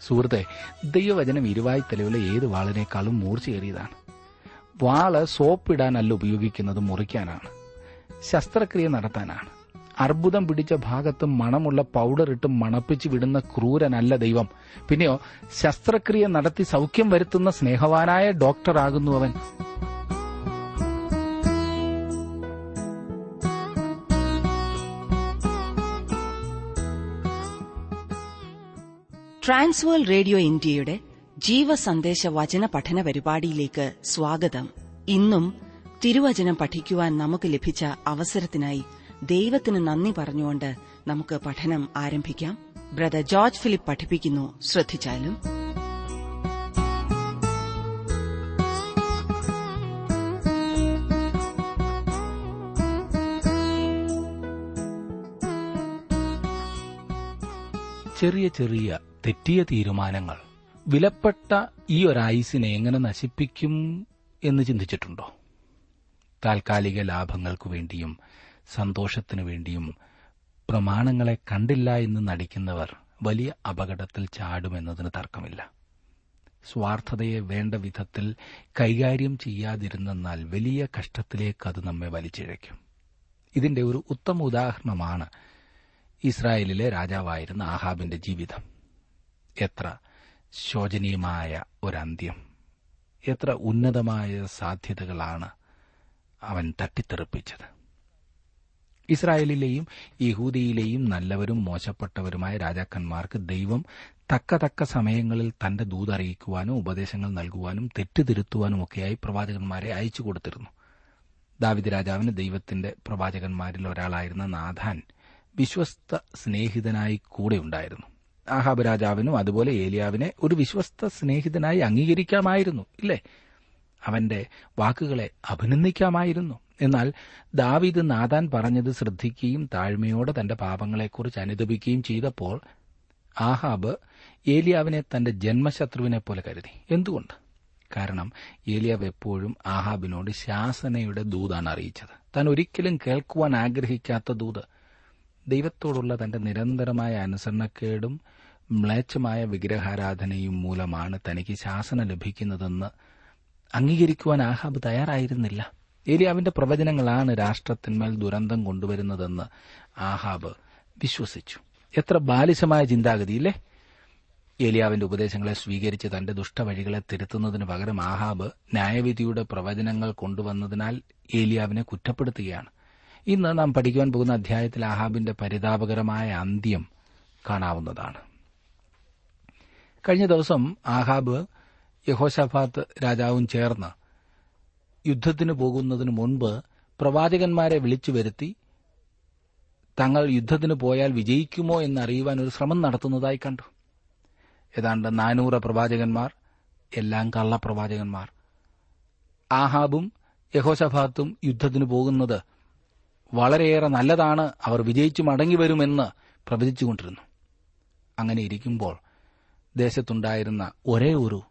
സുഹൃത്തെ ദൈവവചനം ഇരുവായി തെളിവിലെ ഏത് വാളിനേക്കാളും മൂർച്ചയേറിയതാണ് വാള് സോപ്പിടാനല്ല ഉപയോഗിക്കുന്നത് മുറിക്കാനാണ് ശസ്ത്രക്രിയ നടത്താനാണ് അർബുദം പിടിച്ച ഭാഗത്ത് മണമുള്ള പൗഡർ ഇട്ട് മണപ്പിച്ച് വിടുന്ന ക്രൂരനല്ല ദൈവം പിന്നെയോ ശസ്ത്രക്രിയ നടത്തി സൗഖ്യം വരുത്തുന്ന സ്നേഹവാനായ ഡോക്ടറാകുന്നു അവൻ ട്രാൻസ്വേൾ റേഡിയോ ഇന്ത്യയുടെ ജീവസന്ദേശ വചന പഠന പരിപാടിയിലേക്ക് സ്വാഗതം ഇന്നും തിരുവചനം പഠിക്കുവാൻ നമുക്ക് ലഭിച്ച അവസരത്തിനായി ദൈവത്തിന് നന്ദി പറഞ്ഞുകൊണ്ട് നമുക്ക് പഠനം ആരംഭിക്കാം ബ്രദർ ജോർജ് ഫിലിപ്പ് പഠിപ്പിക്കുന്നു ശ്രദ്ധിച്ചാലും ചെറിയ ചെറിയ തെറ്റിയ തീരുമാനങ്ങൾ വിലപ്പെട്ട ഈ ഒരായുസിനെ എങ്ങനെ നശിപ്പിക്കും എന്ന് ചിന്തിച്ചിട്ടുണ്ടോ താൽക്കാലിക ലാഭങ്ങൾക്കു വേണ്ടിയും സന്തോഷത്തിനു വേണ്ടിയും പ്രമാണങ്ങളെ കണ്ടില്ല എന്ന് നടിക്കുന്നവർ വലിയ അപകടത്തിൽ ചാടുമെന്നതിന് തർക്കമില്ല സ്വാർത്ഥതയെ വേണ്ട വിധത്തിൽ കൈകാര്യം ചെയ്യാതിരുന്നെന്നാൽ വലിയ കഷ്ടത്തിലേക്ക് അത് നമ്മെ വലിച്ചിഴയ്ക്കും ഇതിന്റെ ഒരു ഉത്തമ ഉദാഹരണമാണ് ഇസ്രായേലിലെ രാജാവായിരുന്ന ആഹാബിന്റെ ജീവിതം എത്ര ശോചനീയമായ ഒരന്ത്യം എത്ര ഉന്നതമായ സാധ്യതകളാണ് അവൻ തട്ടിത്തെറിപ്പിച്ചത് ഇസ്രായേലിലെയും യഹൂദിയിലെയും നല്ലവരും മോശപ്പെട്ടവരുമായ രാജാക്കന്മാർക്ക് ദൈവം തക്ക തക്ക സമയങ്ങളിൽ തന്റെ ദൂതറിയിക്കുവാനും ഉപദേശങ്ങൾ നൽകുവാനും തെറ്റുതിരുത്തുവാനും ഒക്കെയായി പ്രവാചകന്മാരെ അയച്ചു കൊടുത്തിരുന്നു ദാവിദ് രാജാവിന് ദൈവത്തിന്റെ പ്രവാചകന്മാരിൽ ഒരാളായിരുന്ന നാഥാൻ വിശ്വസ്ത സ്നേഹിതനായി കൂടെ ഉണ്ടായിരുന്നു ആഹാബ് രാജാവിനും അതുപോലെ ഏലിയാവിനെ ഒരു വിശ്വസ്ത സ്നേഹിതനായി അംഗീകരിക്കാമായിരുന്നു ഇല്ലേ അവന്റെ വാക്കുകളെ അഭിനന്ദിക്കാമായിരുന്നു എന്നാൽ ദാവീദ് നാഥാൻ പറഞ്ഞത് ശ്രദ്ധിക്കുകയും താഴ്മയോടെ തന്റെ പാപങ്ങളെക്കുറിച്ച് അനുദപിക്കുകയും ചെയ്തപ്പോൾ ആഹാബ് ഏലിയാവിനെ തന്റെ ജന്മശത്രുവിനെ പോലെ കരുതി എന്തുകൊണ്ട് കാരണം ഏലിയാവ് എപ്പോഴും ആഹാബിനോട് ശാസനയുടെ ദൂതാണ് അറിയിച്ചത് താൻ ഒരിക്കലും കേൾക്കുവാൻ ആഗ്രഹിക്കാത്ത ദൂത് ദൈവത്തോടുള്ള തന്റെ നിരന്തരമായ അനുസരണക്കേടും മ്ലേച്ഛമായ വിഗ്രഹാരാധനയും മൂലമാണ് തനിക്ക് ശാസന ലഭിക്കുന്നതെന്ന് അംഗീകരിക്കുവാൻ ആഹാബ് തയ്യാറായിരുന്നില്ല ഏലിയാവിന്റെ പ്രവചനങ്ങളാണ് രാഷ്ട്രത്തിന്മേൽ ദുരന്തം കൊണ്ടുവരുന്നതെന്ന് ആഹാബ് വിശ്വസിച്ചു എത്ര ബാലിശമായ ചിന്താഗതിയില്ലേ ഏലിയാവിന്റെ ഉപദേശങ്ങളെ സ്വീകരിച്ച് തന്റെ ദുഷ്ടവഴികളെ തിരുത്തുന്നതിന് പകരം ആഹാബ് ന്യായവിധിയുടെ പ്രവചനങ്ങൾ കൊണ്ടുവന്നതിനാൽ ഏലിയാവിനെ കുറ്റപ്പെടുത്തുകയാണ് ഇന്ന് നാം പഠിക്കുവാൻ പോകുന്ന അധ്യായത്തിൽ ആഹാബിന്റെ പരിതാപകരമായ അന്ത്യം കാണാവുന്നതാണ് കഴിഞ്ഞ ദിവസം ആഹാബ് യഹോഷഫാത്ത് രാജാവും ചേർന്ന് യുദ്ധത്തിന് പോകുന്നതിന് മുൻപ് പ്രവാചകന്മാരെ വിളിച്ചു വരുത്തി തങ്ങൾ യുദ്ധത്തിന് പോയാൽ വിജയിക്കുമോ എന്നറിയുവാൻ ഒരു ശ്രമം നടത്തുന്നതായി കണ്ടു ഏതാണ്ട് നാനൂറ് പ്രവാചകന്മാർ എല്ലാം കള്ളപ്രവാചകന്മാർ ആഹാബും യഹോഷഫാത്തും യുദ്ധത്തിന് പോകുന്നത് വളരെയേറെ നല്ലതാണ് അവർ വിജയിച്ചു മടങ്ങി വരുമെന്ന് പ്രവചിച്ചുകൊണ്ടിരുന്നു അങ്ങനെ ഇരിക്കുമ്പോൾ ദേശത്തുണ്ടായിരുന്ന ഒരേ ഒരു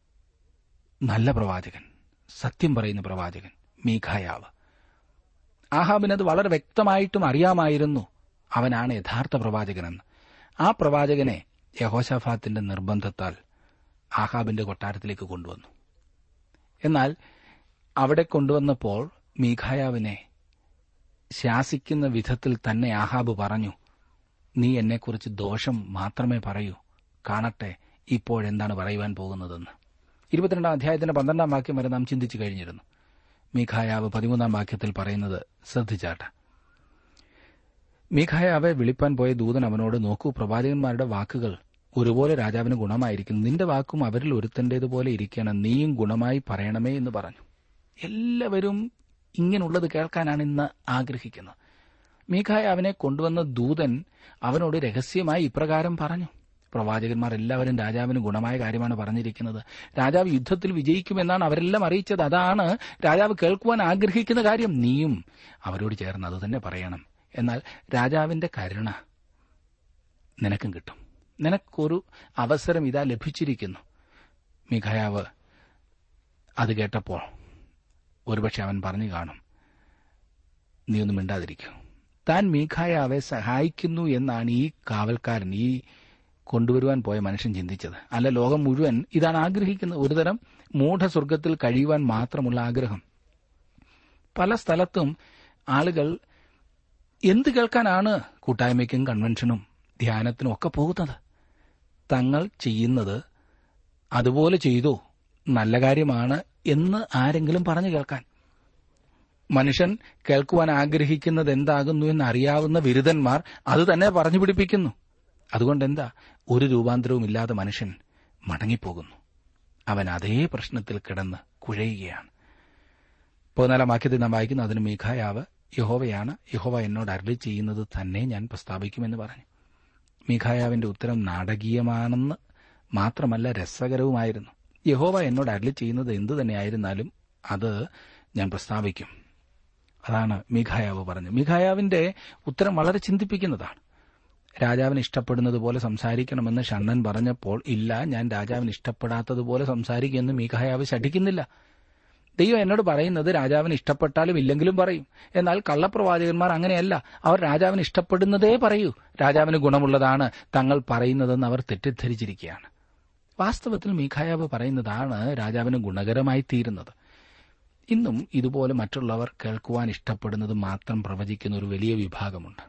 നല്ല പ്രവാചകൻ സത്യം പറയുന്ന പ്രവാചകൻ മീഖായാവ് ആഹാബിനത് വളരെ വ്യക്തമായിട്ടും അറിയാമായിരുന്നു അവനാണ് യഥാർത്ഥ പ്രവാചകനെന്ന് ആ പ്രവാചകനെ യഹോഷഫാത്തിന്റെ നിർബന്ധത്താൽ ആഹാബിന്റെ കൊട്ടാരത്തിലേക്ക് കൊണ്ടുവന്നു എന്നാൽ അവിടെ കൊണ്ടുവന്നപ്പോൾ മീഖായാവിനെ ശാസിക്കുന്ന വിധത്തിൽ തന്നെ ആഹാബ് പറഞ്ഞു നീ എന്നെക്കുറിച്ച് ദോഷം മാത്രമേ പറയൂ കാണട്ടെ ഇപ്പോഴെന്താണ് പറയുവാൻ പോകുന്നതെന്ന് ഇരുപത്തിരണ്ടാം അധ്യായത്തിന്റെ പന്ത്രണ്ടാം വാക്യം വരെ നാം ചിന്തിച്ചു കഴിഞ്ഞിരുന്നു മീഖായാവ് പതിമൂന്നാം വാക്യത്തിൽ പറയുന്നത് ശ്രദ്ധിച്ചാട്ടെ മീഖായാവെ വിളിപ്പാൻ പോയ ദൂതൻ അവനോട് നോക്കൂ പ്രവാചകന്മാരുടെ വാക്കുകൾ ഒരുപോലെ രാജാവിന് ഗുണമായിരിക്കുന്നു നിന്റെ വാക്കും അവരിൽ ഒരുത്തന്റേതുപോലെ ഇരിക്കണം നീയും ഗുണമായി പറയണമേ എന്ന് പറഞ്ഞു എല്ലാവരും ഇങ്ങനെയുള്ളത് കേൾക്കാനാണ് ഇന്ന് ആഗ്രഹിക്കുന്നത് മീഖായ അവനെ കൊണ്ടുവന്ന ദൂതൻ അവനോട് രഹസ്യമായി ഇപ്രകാരം പറഞ്ഞു പ്രവാചകന്മാർ എല്ലാവരും രാജാവിന് ഗുണമായ കാര്യമാണ് പറഞ്ഞിരിക്കുന്നത് രാജാവ് യുദ്ധത്തിൽ വിജയിക്കുമെന്നാണ് അവരെല്ലാം അറിയിച്ചത് അതാണ് രാജാവ് കേൾക്കുവാൻ ആഗ്രഹിക്കുന്ന കാര്യം നീയും അവരോട് ചേർന്ന് അത് തന്നെ പറയണം എന്നാൽ രാജാവിന്റെ കരുണ നിനക്കും കിട്ടും നിനക്കൊരു അവസരം ഇതാ ലഭിച്ചിരിക്കുന്നു മിഖയാവ് അത് കേട്ടപ്പോൾ ഒരുപക്ഷെ അവൻ പറഞ്ഞു കാണും നീ ഒന്നും മിണ്ടാതിരിക്കൂ താൻ മീഖായാവെ സഹായിക്കുന്നു എന്നാണ് ഈ കാവൽക്കാരൻ ഈ കൊണ്ടുവരുവാൻ പോയ മനുഷ്യൻ ചിന്തിച്ചത് അല്ല ലോകം മുഴുവൻ ഇതാണ് ആഗ്രഹിക്കുന്നത് ഒരുതരം മൂഢസ്വർഗത്തിൽ കഴിയുവാൻ മാത്രമുള്ള ആഗ്രഹം പല സ്ഥലത്തും ആളുകൾ എന്ത് കേൾക്കാനാണ് കൂട്ടായ്മയ്ക്കും കൺവെൻഷനും ധ്യാനത്തിനും ഒക്കെ പോകുന്നത് തങ്ങൾ ചെയ്യുന്നത് അതുപോലെ ചെയ്തു നല്ല കാര്യമാണ് എന്ന് ആരെങ്കിലും പറഞ്ഞു കേൾക്കാൻ മനുഷ്യൻ കേൾക്കുവാൻ ആഗ്രഹിക്കുന്നത് എന്താകുന്നു എന്ന് അറിയാവുന്ന ബിരുദന്മാർ അത് തന്നെ പറഞ്ഞു പിടിപ്പിക്കുന്നു അതുകൊണ്ട് എന്താ ഒരു രൂപാന്തരവും ഇല്ലാതെ മനുഷ്യൻ മടങ്ങിപ്പോകുന്നു അവൻ അതേ പ്രശ്നത്തിൽ കിടന്ന് കുഴയുകയാണ് പതിനാലാം വാക്യത്തിൽ നാം വായിക്കുന്നു അതിന് മീഖായാവ് യഹോവയാണ് യഹോവ എന്നോട് അരളി ചെയ്യുന്നത് തന്നെ ഞാൻ പ്രസ്താവിക്കുമെന്ന് പറഞ്ഞു മീഖായാവിന്റെ ഉത്തരം നാടകീയമാണെന്ന് മാത്രമല്ല രസകരവുമായിരുന്നു യഹോവ എന്നോട് അരളി ചെയ്യുന്നത് എന്തു തന്നെയായിരുന്നാലും അത് ഞാൻ പ്രസ്താവിക്കും അതാണ് മീഖായാവ് പറഞ്ഞത് മീഖായാവിന്റെ ഉത്തരം വളരെ ചിന്തിപ്പിക്കുന്നതാണ് രാജാവിന് ഇഷ്ടപ്പെടുന്നത് പോലെ സംസാരിക്കണമെന്ന് ഷണ്ണൻ പറഞ്ഞപ്പോൾ ഇല്ല ഞാൻ രാജാവിന് ഇഷ്ടപ്പെടാത്തതുപോലെ സംസാരിക്കുമെന്ന് മീഖായാവ് ശഠിക്കുന്നില്ല ദൈവം എന്നോട് പറയുന്നത് രാജാവിന് ഇഷ്ടപ്പെട്ടാലും ഇല്ലെങ്കിലും പറയും എന്നാൽ കള്ളപ്രവാചകന്മാർ അങ്ങനെയല്ല അവർ രാജാവിന് ഇഷ്ടപ്പെടുന്നതേ പറയൂ രാജാവിന് ഗുണമുള്ളതാണ് തങ്ങൾ പറയുന്നതെന്ന് അവർ തെറ്റിദ്ധരിച്ചിരിക്കുകയാണ് വാസ്തവത്തിൽ മീഖായാവ് പറയുന്നതാണ് രാജാവിന് ഗുണകരമായി തീരുന്നത് ഇന്നും ഇതുപോലെ മറ്റുള്ളവർ കേൾക്കുവാൻ ഇഷ്ടപ്പെടുന്നത് മാത്രം പ്രവചിക്കുന്ന ഒരു വലിയ വിഭാഗമുണ്ട്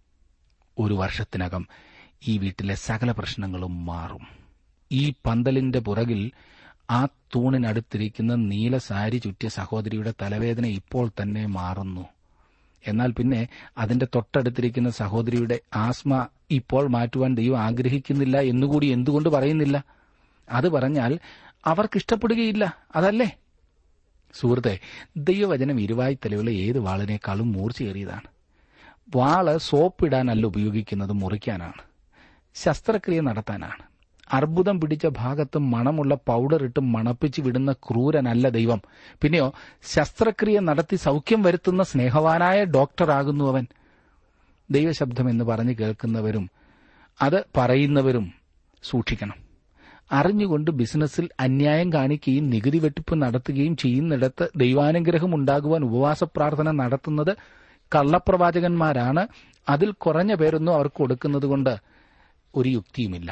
ഒരു വർഷത്തിനകം ഈ വീട്ടിലെ സകല പ്രശ്നങ്ങളും മാറും ഈ പന്തലിന്റെ പുറകിൽ ആ തൂണിനടുത്തിരിക്കുന്ന നീല സാരി ചുറ്റിയ സഹോദരിയുടെ തലവേദന ഇപ്പോൾ തന്നെ മാറുന്നു എന്നാൽ പിന്നെ അതിന്റെ തൊട്ടടുത്തിരിക്കുന്ന സഹോദരിയുടെ ആസ്മ ഇപ്പോൾ മാറ്റുവാൻ ദൈവം ആഗ്രഹിക്കുന്നില്ല എന്നുകൂടി എന്തുകൊണ്ട് പറയുന്നില്ല അത് പറഞ്ഞാൽ അവർക്കിഷ്ടപ്പെടുകയില്ല അതല്ലേ സുഹൃത്തെ ദൈവവചനം ഇരുവായ്ത്തലയുള്ള ഏത് വാളിനേക്കാളും മൂർച്ചയേറിയതാണ് വാള് സോപ്പിടാനല്ല ഉപയോഗിക്കുന്നത് മുറിക്കാനാണ് ശസ്ത്രക്രിയ നടത്താനാണ് അർബുദം പിടിച്ച ഭാഗത്ത് മണമുള്ള പൗഡർ ഇട്ട് മണപ്പിച്ച് വിടുന്ന ക്രൂരനല്ല ദൈവം പിന്നെയോ ശസ്ത്രക്രിയ നടത്തി സൗഖ്യം വരുത്തുന്ന സ്നേഹവാനായ ഡോക്ടറാകുന്നു അവൻ ദൈവശബ്ദം എന്ന് പറഞ്ഞു കേൾക്കുന്നവരും അത് പറയുന്നവരും സൂക്ഷിക്കണം അറിഞ്ഞുകൊണ്ട് ബിസിനസ്സിൽ അന്യായം കാണിക്കുകയും നികുതി വെട്ടിപ്പ് നടത്തുകയും ചെയ്യുന്നിടത്ത് ദൈവാനുഗ്രഹം ഉണ്ടാകുവാൻ ഉപവാസ പ്രാർത്ഥന നടത്തുന്നത് കള്ളപ്രവാചകന്മാരാണ് അതിൽ കുറഞ്ഞ പേരൊന്നും അവർക്ക് കൊടുക്കുന്നത് കൊണ്ട് ഒരു യുക്തിയുമില്ല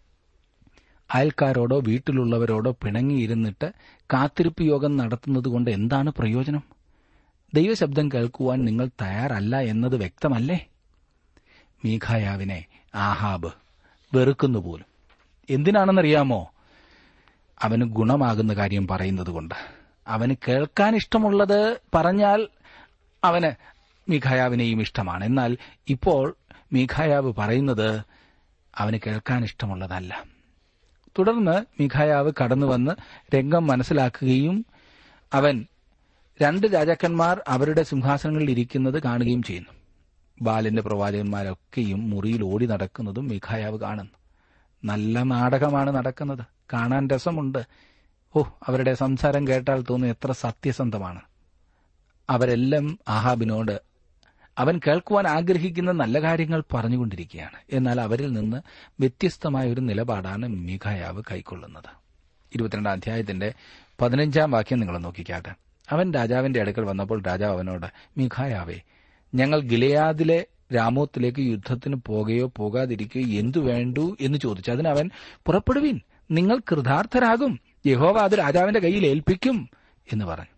അയൽക്കാരോടോ വീട്ടിലുള്ളവരോടോ പിണങ്ങിയിരുന്നിട്ട് കാത്തിരിപ്പ് യോഗം നടത്തുന്നത് കൊണ്ട് എന്താണ് പ്രയോജനം ദൈവശബ്ദം കേൾക്കുവാൻ നിങ്ങൾ തയ്യാറല്ല എന്നത് വ്യക്തമല്ലേ മീഖായാവിനെ ആഹാബ് വെറുക്കുന്നു പോലും എന്തിനാണെന്നറിയാമോ അവന് ഗുണമാകുന്ന കാര്യം പറയുന്നത് കൊണ്ട് അവന് കേൾക്കാൻ ഇഷ്ടമുള്ളത് പറഞ്ഞാൽ അവന് മീഖായാവിനെയും ഇഷ്ടമാണ് എന്നാൽ ഇപ്പോൾ മീഖായാവ് പറയുന്നത് അവന് കേൾക്കാൻ ഇഷ്ടമുള്ളതല്ല തുടർന്ന് മിഖായാവ് കടന്നുവന്ന് രംഗം മനസ്സിലാക്കുകയും അവൻ രണ്ട് രാജാക്കന്മാർ അവരുടെ സിംഹാസനങ്ങളിൽ ഇരിക്കുന്നത് കാണുകയും ചെയ്യുന്നു ബാലിന്റെ പ്രവാചകന്മാരൊക്കെയും മുറിയിൽ ഓടി നടക്കുന്നതും മിഖായാവ് കാണുന്നു നല്ല നാടകമാണ് നടക്കുന്നത് കാണാൻ രസമുണ്ട് ഓ അവരുടെ സംസാരം കേട്ടാൽ തോന്നുന്നു എത്ര സത്യസന്ധമാണ് അവരെല്ലാം ആഹാബിനോട് അവൻ കേൾക്കുവാൻ ആഗ്രഹിക്കുന്ന നല്ല കാര്യങ്ങൾ പറഞ്ഞുകൊണ്ടിരിക്കുകയാണ് എന്നാൽ അവരിൽ നിന്ന് വ്യത്യസ്തമായ ഒരു നിലപാടാണ് മിഖായാവ് കൈക്കൊള്ളുന്നത് ഇരുപത്തിരണ്ടാം അധ്യായത്തിന്റെ പതിനഞ്ചാം വാക്യം നിങ്ങൾ നോക്കിക്കാട്ടെ അവൻ രാജാവിന്റെ അടുക്കൽ വന്നപ്പോൾ രാജാവ് അവനോട് മിഖായാവേ ഞങ്ങൾ ഗിലയാദിലെ രാമോത്തിലേക്ക് യുദ്ധത്തിന് പോകുകയോ പോകാതിരിക്കുകയോ എന്തു വേണ്ടു എന്ന് ചോദിച്ചു അതിന് അവൻ പുറപ്പെടുവിൻ നിങ്ങൾ കൃതാർത്ഥരാകും യഹോവ അത് രാജാവിന്റെ കയ്യിൽ ഏൽപ്പിക്കും എന്ന് പറഞ്ഞു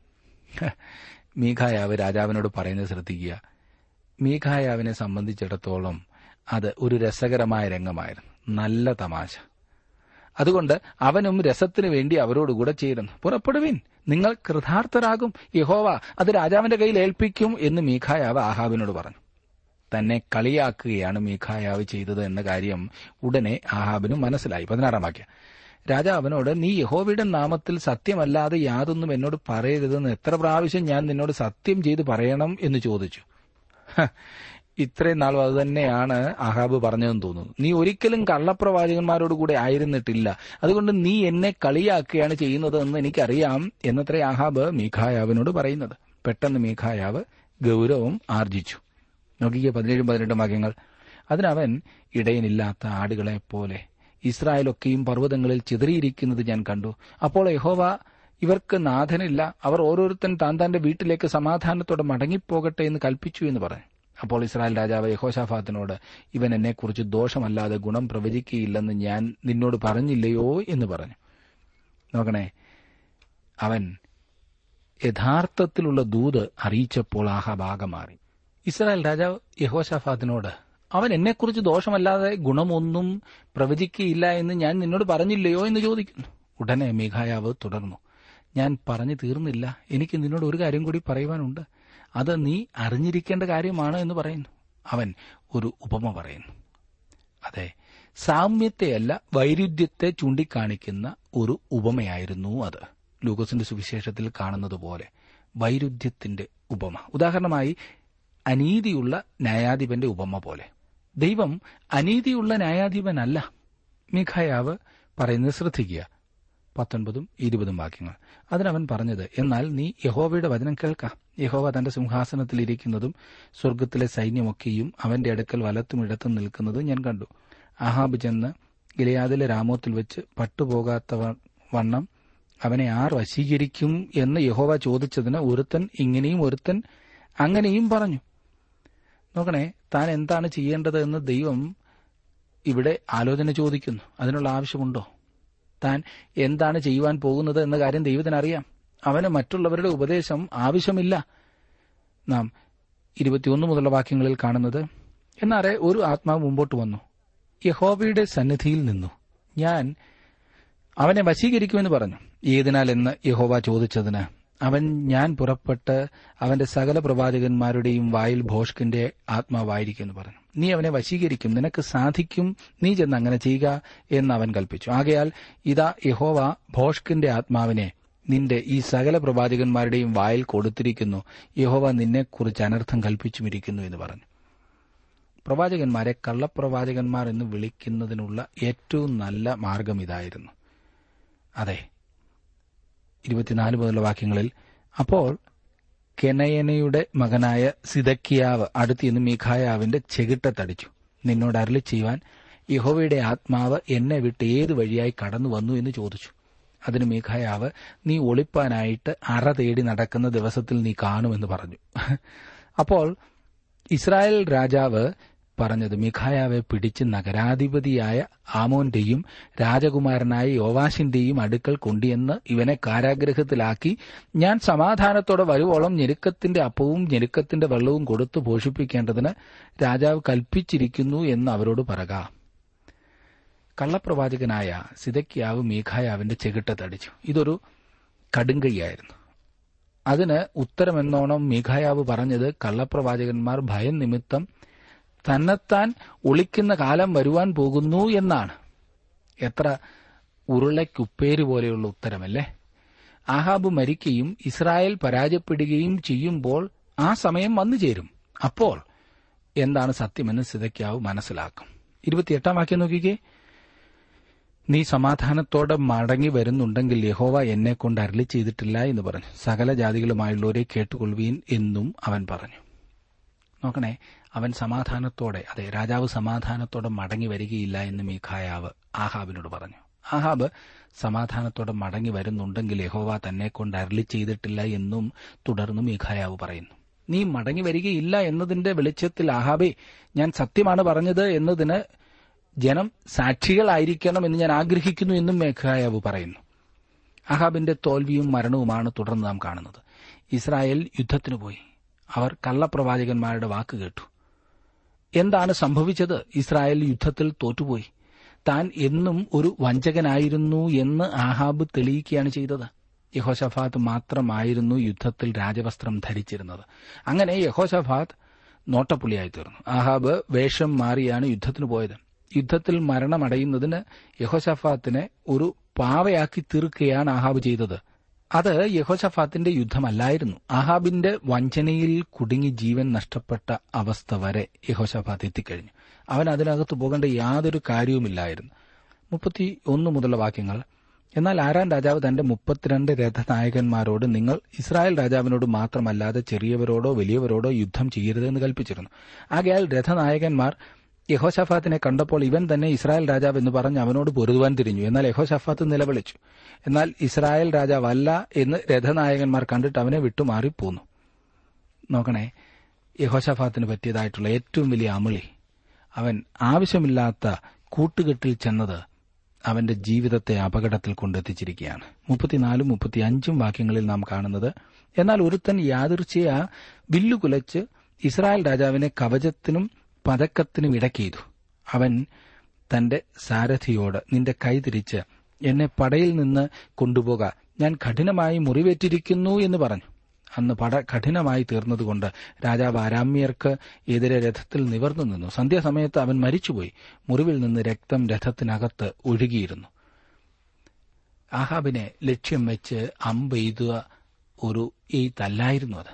മീഖായാവ് രാജാവിനോട് പറയുന്നത് ശ്രദ്ധിക്കുക മീഖായാവിനെ സംബന്ധിച്ചിടത്തോളം അത് ഒരു രസകരമായ രംഗമായിരുന്നു നല്ല തമാശ അതുകൊണ്ട് അവനും രസത്തിനു വേണ്ടി അവരോടുകൂടെ ചേരുന്നു പുറപ്പെടുവിൻ നിങ്ങൾ കൃതാർത്ഥരാകും യഹോവ അത് രാജാവിന്റെ കയ്യിൽ ഏൽപ്പിക്കും എന്ന് മീഖായാവ് ആഹാബിനോട് പറഞ്ഞു തന്നെ കളിയാക്കുകയാണ് മീഖായാവ് ചെയ്തത് എന്ന കാര്യം ഉടനെ ആഹാബിനും മനസ്സിലായി പതിനാറാം വാക്യം രാജാ അവനോട് നീ യഹോവയുടെ നാമത്തിൽ സത്യമല്ലാതെ യാതൊന്നും എന്നോട് പറയരുതെന്ന് എത്ര പ്രാവശ്യം ഞാൻ നിന്നോട് സത്യം ചെയ്ത് പറയണം എന്ന് ചോദിച്ചു ഇത്രയും നാളും അതുതന്നെയാണ് അഹാബ് പറഞ്ഞതെന്ന് തോന്നുന്നു നീ ഒരിക്കലും കള്ളപ്രവാചകന്മാരോട് കൂടെ ആയിരുന്നിട്ടില്ല അതുകൊണ്ട് നീ എന്നെ കളിയാക്കുകയാണ് ചെയ്യുന്നത് എന്ന് എനിക്കറിയാം എന്നത്രേ അഹാബ് മീഖായാവിനോട് പറയുന്നത് പെട്ടെന്ന് മീഖായാവ് ഗൗരവം ആർജിച്ചു നോക്കിയ പതിനേഴും പതിനെട്ടും വാക്യങ്ങൾ അതിനവൻ ഇടയനില്ലാത്ത ആടുകളെ പോലെ ഇസ്രായേലൊക്കെയും പർവ്വതങ്ങളിൽ ചിതറിയിരിക്കുന്നത് ഞാൻ കണ്ടു അപ്പോൾ യഹോവ ഇവർക്ക് നാഥനില്ല അവർ ഓരോരുത്തൻ താൻ താന്റെ വീട്ടിലേക്ക് സമാധാനത്തോടെ മടങ്ങിപ്പോകട്ടെ എന്ന് കൽപ്പിച്ചു എന്ന് പറഞ്ഞു അപ്പോൾ ഇസ്രായേൽ രാജാവ് യഹോഷാഫാത്തിനോട് ഇവൻ എന്നെക്കുറിച്ച് ദോഷമല്ലാതെ ഗുണം പ്രവചിക്കുകയില്ലെന്ന് ഞാൻ നിന്നോട് പറഞ്ഞില്ലയോ എന്ന് പറഞ്ഞു നോക്കണേ അവൻ യഥാർത്ഥത്തിലുള്ള ദൂത് അറിയിച്ചപ്പോൾ ആഹാബാഗം മാറി ഇസ്രായേൽ രാജാവ് യഹോഷാഫാത്തിനോട് അവൻ എന്നെക്കുറിച്ച് ദോഷമല്ലാതെ ഗുണമൊന്നും പ്രവചിക്കുകയില്ല എന്ന് ഞാൻ നിന്നോട് പറഞ്ഞില്ലയോ എന്ന് ചോദിക്കുന്നു ഉടനെ മേഘായാവ് തുടർന്നു ഞാൻ പറഞ്ഞു തീർന്നില്ല എനിക്ക് നിന്നോട് ഒരു കാര്യം കൂടി പറയുവാനുണ്ട് അത് നീ അറിഞ്ഞിരിക്കേണ്ട കാര്യമാണ് എന്ന് പറയുന്നു അവൻ ഒരു ഉപമ പറയുന്നു അതെ സാമ്യത്തെയല്ല വൈരുദ്ധ്യത്തെ ചൂണ്ടിക്കാണിക്കുന്ന ഒരു ഉപമയായിരുന്നു അത് ലൂക്കോസിന്റെ സുവിശേഷത്തിൽ കാണുന്നത് പോലെ വൈരുദ്ധ്യത്തിന്റെ ഉപമ ഉദാഹരണമായി അനീതിയുള്ള ന്യായാധിപന്റെ ഉപമ പോലെ ദൈവം അനീതിയുള്ള ന്യായാധിപനല്ല മിഖായാവ് പറയുന്നത് ശ്രദ്ധിക്കുക പത്തൊൻപതും ഇരുപതും വാക്യങ്ങൾ അതിനവൻ പറഞ്ഞത് എന്നാൽ നീ യഹോവയുടെ വചനം കേൾക്ക യഹോവ തന്റെ സിംഹാസനത്തിലിരിക്കുന്നതും സ്വർഗത്തിലെ സൈന്യമൊക്കെയും അവന്റെ അടുക്കൽ വലത്തും ഇടത്തും നിൽക്കുന്നതും ഞാൻ കണ്ടു അഹാബ് ചെന്ന് ഗിലയാദിലെ രാമോത്തിൽ വെച്ച് പട്ടുപോകാത്ത വണ്ണം അവനെ ആർ വശീകരിക്കും എന്ന് യഹോവ ചോദിച്ചതിന് ഒരുത്തൻ ഇങ്ങനെയും ഒരുത്തൻ അങ്ങനെയും പറഞ്ഞു നോക്കണേ താൻ എന്താണ് ചെയ്യേണ്ടത് എന്ന് ദൈവം ഇവിടെ ആലോചന ചോദിക്കുന്നു അതിനുള്ള ആവശ്യമുണ്ടോ താൻ എന്താണ് ചെയ്യുവാൻ പോകുന്നത് എന്ന കാര്യം ദൈവത്തിന് അറിയാം അവന് മറ്റുള്ളവരുടെ ഉപദേശം ആവശ്യമില്ല നാം ഇരുപത്തിയൊന്ന് മുതലുള്ള വാക്യങ്ങളിൽ കാണുന്നത് എന്നാറെ ഒരു ആത്മാവ് മുമ്പോട്ട് വന്നു യഹോവയുടെ സന്നിധിയിൽ നിന്നു ഞാൻ അവനെ വശീകരിക്കുമെന്ന് പറഞ്ഞു ഏതിനാൽ എന്ന് യഹോവ ചോദിച്ചതിന് അവൻ ഞാൻ പുറപ്പെട്ട് അവന്റെ സകല പ്രവാചകന്മാരുടെയും വായിൽ ഭോഷ്കിന്റെ ആത്മാവായിരിക്കുമെന്ന് പറഞ്ഞു നീ അവനെ വശീകരിക്കും നിനക്ക് സാധിക്കും നീ ചെന്ന് അങ്ങനെ ചെയ്യുക എന്ന് അവൻ കൽപ്പിച്ചു ആകയാൽ ഇതാ യഹോവ ഭോഷ്കിന്റെ ആത്മാവിനെ നിന്റെ ഈ സകല പ്രവാചകന്മാരുടെയും വായിൽ കൊടുത്തിരിക്കുന്നു യഹോവ നിന്നെക്കുറിച്ച് അനർത്ഥം കൽപ്പിച്ചുമിരിക്കുന്നു എന്ന് പറഞ്ഞു പ്രവാചകന്മാരെ കള്ളപ്രവാചകന്മാർ എന്ന് വിളിക്കുന്നതിനുള്ള ഏറ്റവും നല്ല മാർഗം ഇതായിരുന്നു അതെ ഇരുപത്തിനാല് മുതലുള്ള വാക്യങ്ങളിൽ അപ്പോൾ കെനയനയുടെ മകനായ സിദക്കിയാവ് അടുത്തിന്ന് മീഖായാവിന്റെ ചെകിട്ടത്തടിച്ചു നിന്നോട് അരളി ചെയ്യുവാൻ യഹോവയുടെ ആത്മാവ് എന്നെ വിട്ട് ഏത് വഴിയായി കടന്നു വന്നു എന്ന് ചോദിച്ചു അതിന് മീഖായാവ് നീ ഒളിപ്പാനായിട്ട് അറ തേടി നടക്കുന്ന ദിവസത്തിൽ നീ കാണുമെന്ന് പറഞ്ഞു അപ്പോൾ ഇസ്രായേൽ രാജാവ് പറഞ്ഞത് മിഖായാവെ പിടിച്ച് നഗരാധിപതിയായ ആമോന്റെയും രാജകുമാരനായ യോവാശിന്റെയും അടുക്കൽ കൊണ്ടുവന്ന് ഇവനെ കാരാഗ്രഹത്തിലാക്കി ഞാൻ സമാധാനത്തോടെ വരുവോളം ഞെരുക്കത്തിന്റെ അപ്പവും ഞെരുക്കത്തിന്റെ വെള്ളവും കൊടുത്തു പോഷിപ്പിക്കേണ്ടതിന് രാജാവ് കൽപ്പിച്ചിരിക്കുന്നു എന്ന് അവരോട് പറക കള്ളപ്രവാചകനായ സിതക്കിയാവ് മീഖായാവിന്റെ ചെകിട്ടത്തടിച്ചു ഇതൊരു കടുങ്കൈയായിരുന്നു അതിന് ഉത്തരമെന്നോണം മീഖായാവ് പറഞ്ഞത് കള്ളപ്രവാചകന്മാർ ഭയം നിമിത്തം തന്നെത്താൻ ഒളിക്കുന്ന കാലം വരുവാൻ പോകുന്നു എന്നാണ് എത്ര ഉരുളയ്ക്കുപ്പേര് പോലെയുള്ള ഉത്തരമല്ലേ ആഹാബ് മരിക്കുകയും ഇസ്രായേൽ പരാജയപ്പെടുകയും ചെയ്യുമ്പോൾ ആ സമയം വന്നു ചേരും അപ്പോൾ എന്താണ് സത്യമെന്ന് സിതയ്ക്കാവ് മനസ്സിലാക്കും ഇരുപത്തിയെട്ടാം വാക്യം നോക്കിക്കേ നീ സമാധാനത്തോടെ മടങ്ങി വരുന്നുണ്ടെങ്കിൽ യഹോവ എന്നെ കൊണ്ട് അരളി ചെയ്തിട്ടില്ല എന്ന് പറഞ്ഞു സകല ജാതികളുമായുള്ളവരെ കേട്ടുകൊള്ളുവീൻ എന്നും അവൻ പറഞ്ഞു നോക്കണേ അവൻ സമാധാനത്തോടെ അതെ രാജാവ് സമാധാനത്തോടെ മടങ്ങി വരികയില്ല എന്ന് മീഖായാവ് ആഹാബിനോട് പറഞ്ഞു ആഹാബ് സമാധാനത്തോടെ മടങ്ങി വരുന്നുണ്ടെങ്കിൽ യഹോവ തന്നെ കൊണ്ട് അരളി ചെയ്തിട്ടില്ല എന്നും തുടർന്ന് മീഖായാവ് പറയുന്നു നീ മടങ്ങി വരികയില്ല എന്നതിന്റെ വെളിച്ചത്തിൽ ആഹാബേ ഞാൻ സത്യമാണ് പറഞ്ഞത് എന്നതിന് ജനം സാക്ഷികളായിരിക്കണം എന്ന് ഞാൻ ആഗ്രഹിക്കുന്നു എന്നും മേഘായാവ് പറയുന്നു അഹാബിന്റെ തോൽവിയും മരണവുമാണ് തുടർന്ന് നാം കാണുന്നത് ഇസ്രായേൽ യുദ്ധത്തിനു പോയി അവർ കള്ളപ്രവാചകന്മാരുടെ വാക്ക് കേട്ടു എന്താണ് സംഭവിച്ചത് ഇസ്രായേൽ യുദ്ധത്തിൽ തോറ്റുപോയി താൻ എന്നും ഒരു വഞ്ചകനായിരുന്നു എന്ന് ആഹാബ് തെളിയിക്കുകയാണ് ചെയ്തത് യഹോഷഫാത്ത് മാത്രമായിരുന്നു യുദ്ധത്തിൽ രാജവസ്ത്രം ധരിച്ചിരുന്നത് അങ്ങനെ യഹോഷഫാത്ത് നോട്ടപ്പുള്ളിയായി തീർന്നു ആഹാബ് വേഷം മാറിയാണ് യുദ്ധത്തിന് പോയത് യുദ്ധത്തിൽ മരണമടയുന്നതിന് യഹോഷഫാത്തിനെ ഒരു പാവയാക്കി തീർക്കുകയാണ് ആഹാബ് ചെയ്തത് അത് യഹോഷഫാത്തിന്റെ യുദ്ധമല്ലായിരുന്നു ആഹാബിന്റെ വഞ്ചനയിൽ കുടുങ്ങി ജീവൻ നഷ്ടപ്പെട്ട അവസ്ഥ വരെ യഹോഷഫാത്ത് എത്തിക്കഴിഞ്ഞു അവൻ അതിനകത്ത് പോകേണ്ട യാതൊരു കാര്യവുമില്ലായിരുന്നു മുപ്പത്തി ഒന്ന് മുതലുള്ള വാക്യങ്ങൾ എന്നാൽ ആരാൻ രാജാവ് തന്റെ മുപ്പത്തിരണ്ട് രഥനായകന്മാരോട് നിങ്ങൾ ഇസ്രായേൽ രാജാവിനോട് മാത്രമല്ലാതെ ചെറിയവരോടോ വലിയവരോടോ യുദ്ധം ചെയ്യരുതെന്ന് കൽപ്പിച്ചിരുന്നു ആകയാൽ രഥനായകന്മാർ യഹോഷഫാത്തിനെ കണ്ടപ്പോൾ ഇവൻ തന്നെ ഇസ്രായേൽ രാജാവ് എന്ന് പറഞ്ഞ് അവനോട് പൊരുതുവാൻ തിരിഞ്ഞു എന്നാൽ യഹോഷഫാത്ത് നിലവിളിച്ചു എന്നാൽ ഇസ്രായേൽ രാജാവല്ല എന്ന് രഥനായകന്മാർ കണ്ടിട്ട് അവനെ വിട്ടുമാറിപ്പോന്നു നോക്കണേ യഹോഷഫാത്തിന് പറ്റിയതായിട്ടുള്ള ഏറ്റവും വലിയ അമളി അവൻ ആവശ്യമില്ലാത്ത കൂട്ടുകെട്ടിൽ ചെന്നത് അവന്റെ ജീവിതത്തെ അപകടത്തിൽ കൊണ്ടെത്തിച്ചിരിക്കുകയാണ് മുപ്പത്തിനാലും മുപ്പത്തിയഞ്ചും വാക്യങ്ങളിൽ നാം കാണുന്നത് എന്നാൽ ഒരുത്തൻ യാദൃച്ഛയ വില്ലു കുലച്ച് ഇസ്രായേൽ രാജാവിനെ കവചത്തിനും പതക്കത്തിനും ഇടയ്ക്കെയ്തു അവൻ തന്റെ സാരഥിയോട് നിന്റെ കൈ തിരിച്ച് എന്നെ പടയിൽ നിന്ന് കൊണ്ടുപോക ഞാൻ കഠിനമായി മുറിവേറ്റിരിക്കുന്നു എന്ന് പറഞ്ഞു അന്ന് പട കഠിനമായി തീർന്നതുകൊണ്ട് രാജാവ് ആരാമ്യർക്ക് എതിരെ രഥത്തിൽ നിവർന്നു നിന്നു സന്ധ്യാസമയത്ത് അവൻ മരിച്ചുപോയി മുറിവിൽ നിന്ന് രക്തം രഥത്തിനകത്ത് ഒഴുകിയിരുന്നു ആഹാബിനെ ലക്ഷ്യം വെച്ച് അമ്പെയ്തുക ഒരു എയ്ത്തല്ലായിരുന്നു അത്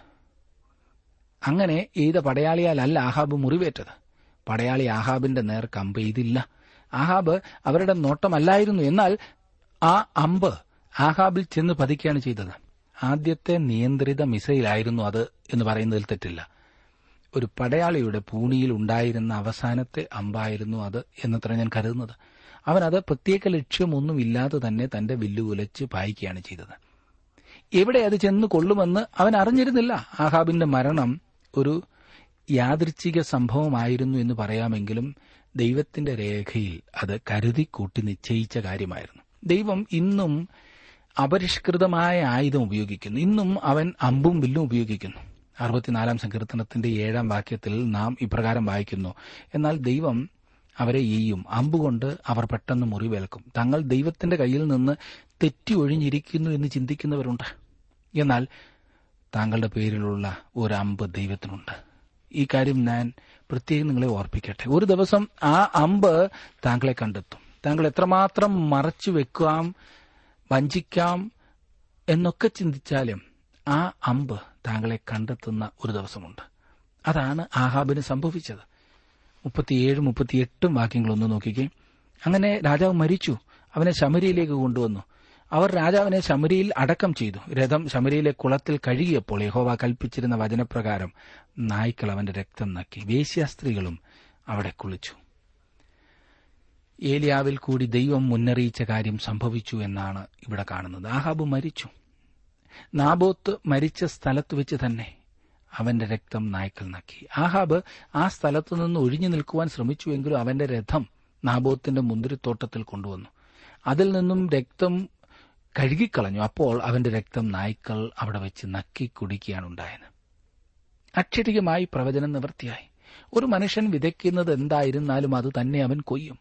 അങ്ങനെ എയ്ത പടയാളിയാലല്ല ആഹാബ് മുറിവേറ്റത് പടയാളി ആഹാബിന്റെ നേർക്ക് അമ്പ് എയ്തില്ല ആഹാബ് അവരുടെ നോട്ടമല്ലായിരുന്നു എന്നാൽ ആ അമ്പ് ആഹാബിൽ ചെന്ന് പതിക്കുകയാണ് ചെയ്തത് ആദ്യത്തെ നിയന്ത്രിത മിസൈലായിരുന്നു അത് എന്ന് പറയുന്നതിൽ തെറ്റില്ല ഒരു പടയാളിയുടെ പൂണിയിൽ ഉണ്ടായിരുന്ന അവസാനത്തെ അമ്പായിരുന്നു അത് എന്നത്ര ഞാൻ കരുതുന്നത് അവൻ അത് പ്രത്യേക ലക്ഷ്യമൊന്നുമില്ലാതെ തന്നെ തന്റെ വില്ലു ഉലച്ച് പായിക്കുകയാണ് ചെയ്തത് എവിടെ അത് ചെന്ന് കൊള്ളുമെന്ന് അവൻ അറിഞ്ഞിരുന്നില്ല ആഹാബിന്റെ മരണം ഒരു യാദൃച്ഛിക സംഭവമായിരുന്നു എന്ന് പറയാമെങ്കിലും ദൈവത്തിന്റെ രേഖയിൽ അത് കരുതിക്കൂട്ടി നിശ്ചയിച്ച കാര്യമായിരുന്നു ദൈവം ഇന്നും അപരിഷ്കൃതമായ ആയുധം ഉപയോഗിക്കുന്നു ഇന്നും അവൻ അമ്പും വില്ലും ഉപയോഗിക്കുന്നു അറുപത്തിനാലാം സങ്കീർത്തനത്തിന്റെ ഏഴാം വാക്യത്തിൽ നാം ഇപ്രകാരം വായിക്കുന്നു എന്നാൽ ദൈവം അവരെ എയ്യും അമ്പുകൊണ്ട് അവർ പെട്ടെന്ന് മുറിവേൽക്കും തങ്ങൾ ദൈവത്തിന്റെ കയ്യിൽ നിന്ന് തെറ്റി ഒഴിഞ്ഞിരിക്കുന്നു എന്ന് ചിന്തിക്കുന്നവരുണ്ട് എന്നാൽ താങ്കളുടെ പേരിലുള്ള ഒരു അമ്പ് ദൈവത്തിനുണ്ട് ഈ കാര്യം ഞാൻ പ്രത്യേകം നിങ്ങളെ ഓർപ്പിക്കട്ടെ ഒരു ദിവസം ആ അമ്പ് താങ്കളെ കണ്ടെത്തും താങ്കൾ എത്രമാത്രം മറച്ചു വെക്കാം വഞ്ചിക്കാം എന്നൊക്കെ ചിന്തിച്ചാലും ആ അമ്പ് താങ്കളെ കണ്ടെത്തുന്ന ഒരു ദിവസമുണ്ട് അതാണ് ആഹാബിന് സംഭവിച്ചത് മുപ്പത്തിയേഴ് മുപ്പത്തിയെട്ടും വാക്യങ്ങളൊന്ന് നോക്കിക്കേ അങ്ങനെ രാജാവ് മരിച്ചു അവനെ ശമരിയിലേക്ക് കൊണ്ടുവന്നു അവർ രാജാവിനെ ശമരിയിൽ അടക്കം ചെയ്തു രഥം ശമരിയിലെ കുളത്തിൽ കഴുകിയപ്പോൾ യഹോവ കൽപ്പിച്ചിരുന്ന വചനപ്രകാരം നായ്ക്കൾ അവന്റെ രക്തം നക്കി വേശ്യാസ്ത്രീകളും അവിടെ കുളിച്ചു ഏലിയാവിൽ കൂടി ദൈവം മുന്നറിയിച്ച കാര്യം സംഭവിച്ചു എന്നാണ് ഇവിടെ കാണുന്നത് ആഹാബ് മരിച്ചു നാബോത്ത് മരിച്ച സ്ഥലത്ത് വെച്ച് തന്നെ അവന്റെ രക്തം നായ്ക്കൾ നക്കി ആഹാബ് ആ സ്ഥലത്തു നിന്ന് ഒഴിഞ്ഞു നിൽക്കുവാൻ ശ്രമിച്ചുവെങ്കിലും അവന്റെ രഥം നാബോത്തിന്റെ മുന്തിരിത്തോട്ടത്തിൽ കൊണ്ടുവന്നു അതിൽ നിന്നും രക്തം കഴുകിക്കളഞ്ഞു അപ്പോൾ അവന്റെ രക്തം നായ്ക്കൾ അവിടെ വെച്ച് നക്കി കുടിക്കുകയാണ് ഉണ്ടായത് അക്ഷരികമായി പ്രവചനം നിവൃത്തിയായി ഒരു മനുഷ്യൻ വിതയ്ക്കുന്നത് എന്തായിരുന്നാലും അത് തന്നെ അവൻ കൊയ്യും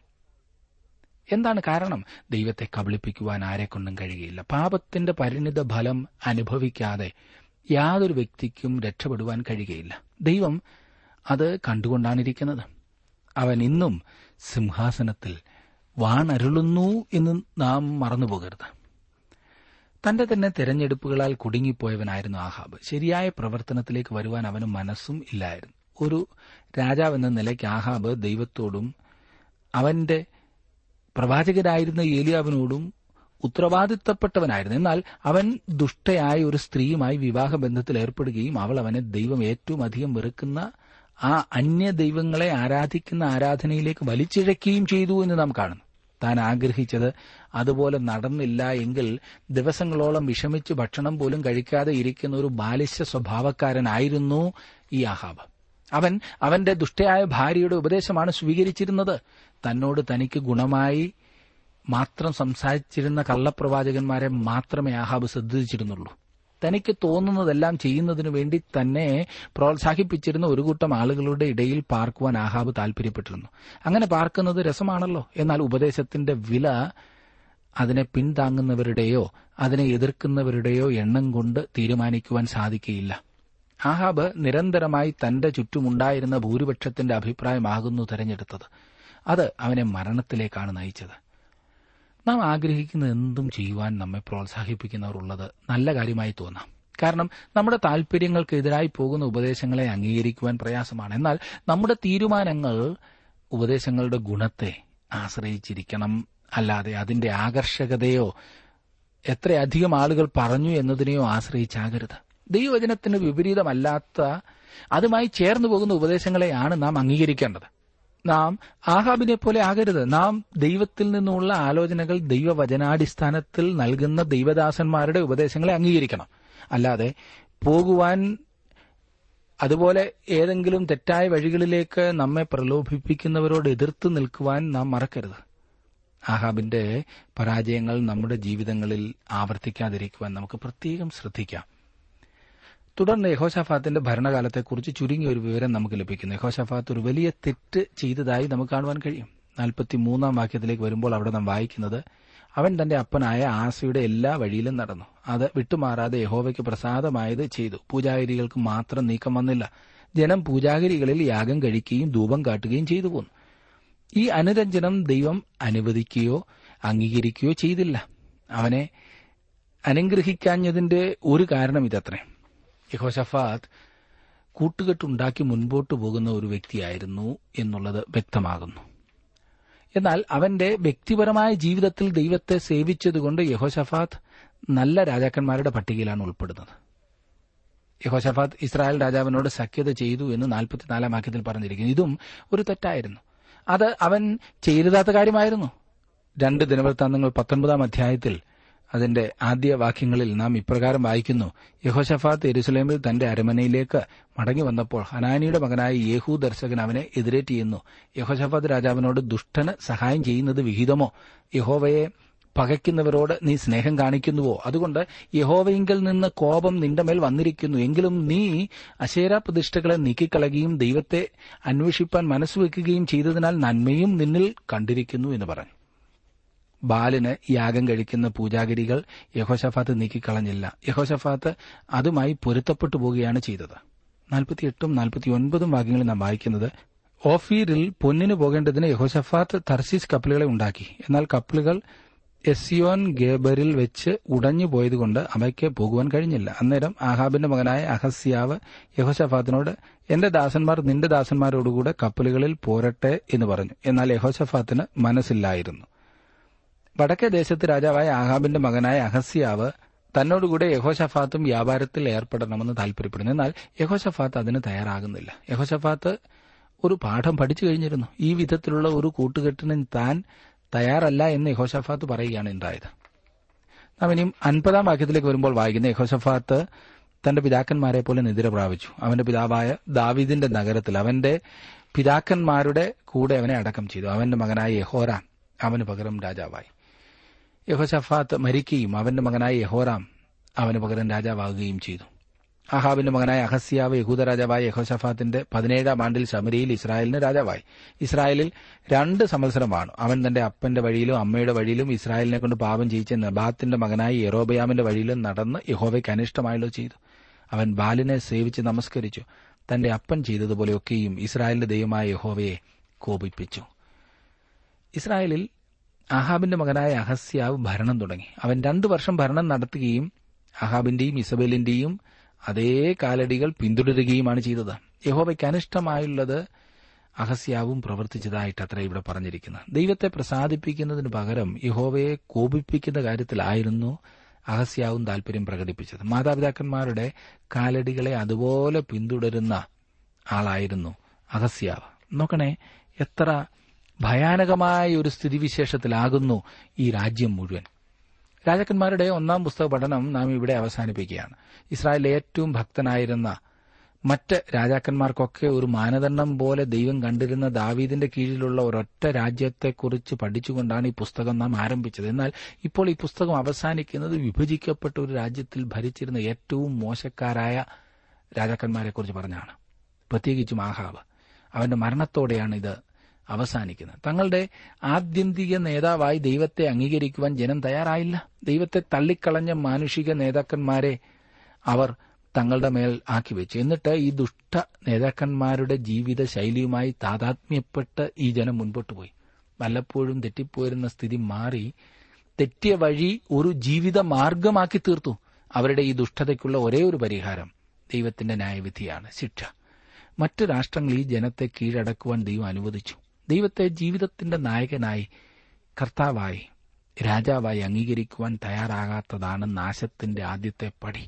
എന്താണ് കാരണം ദൈവത്തെ കബളിപ്പിക്കുവാൻ ആരെക്കൊണ്ടും കഴിയുകയില്ല പാപത്തിന്റെ പരിണിത ഫലം അനുഭവിക്കാതെ യാതൊരു വ്യക്തിക്കും രക്ഷപ്പെടുവാൻ കഴിയുകയില്ല ദൈവം അത് കണ്ടുകൊണ്ടാണിരിക്കുന്നത് അവൻ ഇന്നും സിംഹാസനത്തിൽ വാണരുളുന്നു എന്ന് നാം മറന്നുപോകരുത് തന്റെ തന്നെ തെരഞ്ഞെടുപ്പുകളാൽ കുടുങ്ങിപ്പോയവനായിരുന്നു ആഹാബ് ശരിയായ പ്രവർത്തനത്തിലേക്ക് വരുവാൻ അവന് മനസ്സും ഇല്ലായിരുന്നു ഒരു രാജാവെന്ന നിലയ്ക്ക് ആഹാബ് ദൈവത്തോടും അവന്റെ പ്രവാചകരായിരുന്ന ഏലിയാവിനോടും ഉത്തരവാദിത്തപ്പെട്ടവനായിരുന്നു എന്നാൽ അവൻ ദുഷ്ടയായ ഒരു സ്ത്രീയുമായി വിവാഹബന്ധത്തിൽ ഏർപ്പെടുകയും അവൾ അവനെ ദൈവം ഏറ്റവും അധികം വെറുക്കുന്ന ആ അന്യ ദൈവങ്ങളെ ആരാധിക്കുന്ന ആരാധനയിലേക്ക് വലിച്ചിഴക്കുകയും ചെയ്തു എന്ന് നാം കാണുന്നു താൻ ആഗ്രഹിച്ചത് അതുപോലെ നടന്നില്ല എങ്കിൽ ദിവസങ്ങളോളം വിഷമിച്ച് ഭക്ഷണം പോലും കഴിക്കാതെ ഇരിക്കുന്ന ഒരു ബാലിശ സ്വഭാവക്കാരനായിരുന്നു ഈ ആഹാബ് അവൻ അവന്റെ ദുഷ്ടയായ ഭാര്യയുടെ ഉപദേശമാണ് സ്വീകരിച്ചിരുന്നത് തന്നോട് തനിക്ക് ഗുണമായി മാത്രം സംസാരിച്ചിരുന്ന കള്ളപ്രവാചകന്മാരെ മാത്രമേ ആഹാബ് ശ്രദ്ധിച്ചിരുന്നുള്ളൂ തനിക്ക് തോന്നുന്നതെല്ലാം ചെയ്യുന്നതിനു വേണ്ടി തന്നെ പ്രോത്സാഹിപ്പിച്ചിരുന്ന ഒരു കൂട്ടം ആളുകളുടെ ഇടയിൽ പാർക്കുവാൻ ആഹാബ് താൽപര്യപ്പെട്ടിരുന്നു അങ്ങനെ പാർക്കുന്നത് രസമാണല്ലോ എന്നാൽ ഉപദേശത്തിന്റെ വില അതിനെ പിന്താങ്ങുന്നവരുടെയോ അതിനെ എതിർക്കുന്നവരുടെയോ എണ്ണം കൊണ്ട് തീരുമാനിക്കുവാൻ സാധിക്കുകയില്ല ആഹാബ് നിരന്തരമായി തന്റെ ചുറ്റുമുണ്ടായിരുന്ന ഭൂരിപക്ഷത്തിന്റെ അഭിപ്രായമാകുന്നു തെരഞ്ഞെടുത്തത് അത് അവനെ മരണത്തിലേക്കാണ് നയിച്ചത് നാം ആഗ്രഹിക്കുന്ന എന്തും ചെയ്യുവാൻ നമ്മെ പ്രോത്സാഹിപ്പിക്കുന്നവർ ഉള്ളത് നല്ല കാര്യമായി തോന്നാം കാരണം നമ്മുടെ താൽപര്യങ്ങൾക്കെതിരായി പോകുന്ന ഉപദേശങ്ങളെ അംഗീകരിക്കുവാൻ പ്രയാസമാണ് എന്നാൽ നമ്മുടെ തീരുമാനങ്ങൾ ഉപദേശങ്ങളുടെ ഗുണത്തെ ആശ്രയിച്ചിരിക്കണം അല്ലാതെ അതിന്റെ ആകർഷകതയോ എത്രയധികം ആളുകൾ പറഞ്ഞു എന്നതിനെയോ ആശ്രയിച്ചാകരുത് ദൈവവചനത്തിന് വിപരീതമല്ലാത്ത അതുമായി ചേർന്നു പോകുന്ന ഉപദേശങ്ങളെയാണ് നാം അംഗീകരിക്കേണ്ടത് നാം ആഹാബിനെ പോലെ ആകരുത് നാം ദൈവത്തിൽ നിന്നുള്ള ആലോചനകൾ ദൈവവചനാടിസ്ഥാനത്തിൽ നൽകുന്ന ദൈവദാസന്മാരുടെ ഉപദേശങ്ങളെ അംഗീകരിക്കണം അല്ലാതെ പോകുവാൻ അതുപോലെ ഏതെങ്കിലും തെറ്റായ വഴികളിലേക്ക് നമ്മെ പ്രലോഭിപ്പിക്കുന്നവരോട് എതിർത്ത് നിൽക്കുവാൻ നാം മറക്കരുത് ആഹാബിന്റെ പരാജയങ്ങൾ നമ്മുടെ ജീവിതങ്ങളിൽ ആവർത്തിക്കാതിരിക്കുവാൻ നമുക്ക് പ്രത്യേകം ശ്രദ്ധിക്കാം തുടർന്ന് യഹോഷാഫാത്തിന്റെ ഭരണകാലത്തെക്കുറിച്ച് ചുരുങ്ങിയ ഒരു വിവരം നമുക്ക് ലഭിക്കുന്നു യഹോഷാഫാത്ത് ഒരു വലിയ തെറ്റ് ചെയ്തതായി നമുക്ക് കാണുവാൻ കഴിയും നാൽപ്പത്തി മൂന്നാം വാക്യത്തിലേക്ക് വരുമ്പോൾ അവിടെ നാം വായിക്കുന്നത് അവൻ തന്റെ അപ്പനായ ആസയുടെ എല്ലാ വഴിയിലും നടന്നു അത് വിട്ടുമാറാതെ യഹോവയ്ക്ക് പ്രസാദമായത് ചെയ്തു പൂജാഗിരികൾക്ക് മാത്രം നീക്കം വന്നില്ല ജനം പൂജാഗിരികളിൽ യാഗം കഴിക്കുകയും ധൂപം കാട്ടുകയും ചെയ്തു പോന്നു ഈ അനുരഞ്ജനം ദൈവം അനുവദിക്കുകയോ അംഗീകരിക്കുകയോ ചെയ്തില്ല അവനെ അനുഗ്രഹിക്കാഞ്ഞതിന്റെ ഒരു കാരണം ഇതത്രേ യഹോഷഫാത്ത് കൂട്ടുകെട്ടുണ്ടാക്കി മുൻപോട്ടു പോകുന്ന ഒരു വ്യക്തിയായിരുന്നു എന്നുള്ളത് വ്യക്തമാകുന്നു എന്നാൽ അവന്റെ വ്യക്തിപരമായ ജീവിതത്തിൽ ദൈവത്തെ സേവിച്ചതുകൊണ്ട് യഹോഷഫാത്ത് നല്ല രാജാക്കന്മാരുടെ പട്ടികയിലാണ് ഉൾപ്പെടുന്നത് യഹോഷഫാത്ത് ഇസ്രായേൽ രാജാവിനോട് സഖ്യത ചെയ്തു എന്ന് നാൽപ്പത്തിനാലാം വാക്യത്തിൽ പറഞ്ഞിരിക്കുന്നു ഇതും ഒരു തെറ്റായിരുന്നു അത് അവൻ ചെയ്തിടാത്ത കാര്യമായിരുന്നു രണ്ട് ദിനവൃത്താന്തങ്ങൾ പത്തൊൻപതാം അധ്യായത്തിൽ അതിന്റെ ആദ്യ വാക്യങ്ങളിൽ നാം ഇപ്രകാരം വായിക്കുന്നു യഹോഷഫാത്ത് എരുസലേമിൽ തന്റെ അരമനയിലേക്ക് മടങ്ങി വന്നപ്പോൾ ഹനാനിയുടെ മകനായ യേഹു ദർശകൻ അവനെ എതിരേറ്റ് ചെയ്യുന്നു യഹോഷഫാത്ത് രാജാവിനോട് ദുഷ്ടന് സഹായം ചെയ്യുന്നത് വിഹിതമോ യഹോവയെ പകയ്ക്കുന്നവരോട് നീ സ്നേഹം കാണിക്കുന്നുവോ അതുകൊണ്ട് യഹോവയിങ്കിൽ നിന്ന് കോപം നിന്റെ മേൽ വന്നിരിക്കുന്നു എങ്കിലും നീ അശേര പ്രതിഷ്ഠകളെ നീക്കിക്കളയുകയും ദൈവത്തെ അന്വേഷിപ്പാൻ മനസ്സുവെക്കുകയും ചെയ്തതിനാൽ നന്മയും നിന്നിൽ കണ്ടിരിക്കുന്നു എന്ന് പറഞ്ഞു ബാലിന് യാഗം കഴിക്കുന്ന പൂജാഗിരികൾ യഹോഷഫാത്ത് നീക്കിക്കളഞ്ഞില്ല യഹോഷഫാത്ത് അതുമായി പൊരുത്തപ്പെട്ടു പോവുകയാണ് ചെയ്തത് നാൽപ്പത്തിയെട്ടും നാൽപ്പത്തിയൊൻപതും വാക്യങ്ങളിൽ നാം വായിക്കുന്നത് ഓഫീരിൽ പൊന്നിന് പോകേണ്ടതിന് യഹോഷഫാത്ത് തർസീസ് കപ്പലുകളെ ഉണ്ടാക്കി എന്നാൽ കപ്പലുകൾ എസിയോൻ ഗേബറിൽ വെച്ച് ഉടഞ്ഞു പോയതുകൊണ്ട് അവയ്ക്ക് പോകുവാൻ കഴിഞ്ഞില്ല അന്നേരം ആഹാബിന്റെ മകനായ അഹസ്യാവ് യഹോഷഫാത്തിനോട് എന്റെ ദാസന്മാർ നിന്റെ ദാസന്മാരോടുകൂടെ കപ്പലുകളിൽ പോരട്ടെ എന്ന് പറഞ്ഞു എന്നാൽ യഹോഷഫാത്തിന് മനസ്സില്ലായിരുന്നു വടക്കേ ദേശത്ത് രാജാവായ ആഹാബിന്റെ മകനായ അഹസ്യാവ് തന്നോടുകൂടെ യഹോഷഫാത്തും വ്യാപാരത്തിൽ ഏർപ്പെടണമെന്ന് താൽപര്യപ്പെടുന്നു എന്നാൽ യഹോഷഫാത്ത് അതിന് തയ്യാറാകുന്നില്ല യഹോഷഫാത്ത് ഒരു പാഠം പഠിച്ചു കഴിഞ്ഞിരുന്നു ഈ വിധത്തിലുള്ള ഒരു കൂട്ടുകെട്ടിന് താൻ തയ്യാറല്ല എന്ന് യഹോഷഫാത്ത് പറയുകയാണ് ഉണ്ടായത് നാം ഇനിയും അൻപതാം വാക്യത്തിലേക്ക് വരുമ്പോൾ വായിക്കുന്ന യഹോഷഫാത്ത് തന്റെ പിതാക്കന്മാരെ പോലെ നിദ്ര പ്രാപിച്ചു അവന്റെ പിതാവായ ദാവീദിന്റെ നഗരത്തിൽ അവന്റെ പിതാക്കന്മാരുടെ കൂടെ അവനെ അടക്കം ചെയ്തു അവന്റെ മകനായ യഹോറാം അവന് പകരം രാജാവായി യഹോഷഫാത്ത് മരിക്കുകയും അവന്റെ മകനായ യഹോറാം അവന് പകരം രാജാവാകുകയും ചെയ്തു അഹാബിന്റെ മകനായ അഹസ്യാവ് യഹൂദ രാജാവായ യഹോഷഫാത്തിന്റെ പതിനേഴാം ആണ്ടിൽ ശമരിയിൽ ഇസ്രായേലിന് രാജാവായി ഇസ്രായേലിൽ രണ്ട് സംവത്സരമാണ് അവൻ തന്റെ അപ്പന്റെ വഴിയിലും അമ്മയുടെ വഴിയിലും ഇസ്രായേലിനെ കൊണ്ട് പാപം ചെയ്യിച്ച നബാത്തിന്റെ മകനായ യെറോബയാമിന്റെ വഴിയിലും നടന്ന് യഹോവയ്ക്ക് അനിഷ്ടമായല്ലോ ചെയ്തു അവൻ ബാലിനെ സേവിച്ച് നമസ്കരിച്ചു തന്റെ അപ്പൻ ചെയ്തതുപോലെയൊക്കെയും ഇസ്രായേലിന്റെ ദൈവമായ യഹോവയെ കോപിപ്പിച്ചു ഇസ്രായേലിൽ അഹാബിന്റെ മകനായ അഹസ്യാവ് ഭരണം തുടങ്ങി അവൻ രണ്ടു വർഷം ഭരണം നടത്തുകയും അഹാബിന്റെയും ഇസബേലിന്റെയും അതേ കാലടികൾ പിന്തുടരുകയുമാണ് ചെയ്തത് യഹോവയ്ക്ക് അനിഷ്ടമായുള്ളത് അഹസ്യാവും പ്രവർത്തിച്ചതായിട്ട് അത്ര ഇവിടെ പറഞ്ഞിരിക്കുന്നത് ദൈവത്തെ പ്രസാദിപ്പിക്കുന്നതിന് പകരം യഹോവയെ കോപിപ്പിക്കുന്ന കാര്യത്തിലായിരുന്നു അഹസ്യാവും താൽപര്യം പ്രകടിപ്പിച്ചത് മാതാപിതാക്കന്മാരുടെ കാലടികളെ അതുപോലെ പിന്തുടരുന്ന ആളായിരുന്നു അഹസ്യാവ് നോക്കണേ എത്ര ഭയാനകമായ ഒരു സ്ഥിതിവിശേഷത്തിലാകുന്നു ഈ രാജ്യം മുഴുവൻ രാജാക്കന്മാരുടെ ഒന്നാം പുസ്തക പഠനം നാം ഇവിടെ അവസാനിപ്പിക്കുകയാണ് ഇസ്രായേലിലെ ഏറ്റവും ഭക്തനായിരുന്ന മറ്റ് രാജാക്കന്മാർക്കൊക്കെ ഒരു മാനദണ്ഡം പോലെ ദൈവം കണ്ടിരുന്ന ദാവീദിന്റെ കീഴിലുള്ള ഒരൊറ്റ രാജ്യത്തെക്കുറിച്ച് പഠിച്ചുകൊണ്ടാണ് ഈ പുസ്തകം നാം ആരംഭിച്ചത് എന്നാൽ ഇപ്പോൾ ഈ പുസ്തകം അവസാനിക്കുന്നത് വിഭജിക്കപ്പെട്ട ഒരു രാജ്യത്തിൽ ഭരിച്ചിരുന്ന ഏറ്റവും മോശക്കാരായ രാജാക്കന്മാരെക്കുറിച്ച് പറഞ്ഞാണ് പ്രത്യേകിച്ചും ആഹാവ് അവന്റെ മരണത്തോടെയാണ് ഇത് അവസാനിക്കുന്നത് തങ്ങളുടെ ആത്യന്തിക നേതാവായി ദൈവത്തെ അംഗീകരിക്കുവാൻ ജനം തയ്യാറായില്ല ദൈവത്തെ തള്ളിക്കളഞ്ഞ മാനുഷിക നേതാക്കന്മാരെ അവർ തങ്ങളുടെ മേൽ ആക്കി വെച്ചു എന്നിട്ട് ഈ ദുഷ്ട നേതാക്കന്മാരുടെ ജീവിത ശൈലിയുമായി താതാത്മ്യപ്പെട്ട് ഈ ജനം മുൻപോട്ട് പോയി വല്ലപ്പോഴും തെറ്റിപ്പോയിരുന്ന സ്ഥിതി മാറി തെറ്റിയ വഴി ഒരു ജീവിത മാർഗമാക്കി തീർത്തു അവരുടെ ഈ ദുഷ്ടതയ്ക്കുള്ള ഒരേ ഒരു പരിഹാരം ദൈവത്തിന്റെ ന്യായവിധിയാണ് ശിക്ഷ മറ്റ് രാഷ്ട്രങ്ങൾ ഈ ജനത്തെ കീഴടക്കുവാൻ ദൈവം അനുവദിച്ചു ദൈവത്തെ ജീവിതത്തിന്റെ നായകനായി കർത്താവായി രാജാവായി അംഗീകരിക്കുവാൻ തയ്യാറാകാത്തതാണ് നാശത്തിന്റെ ആദ്യത്തെ പടി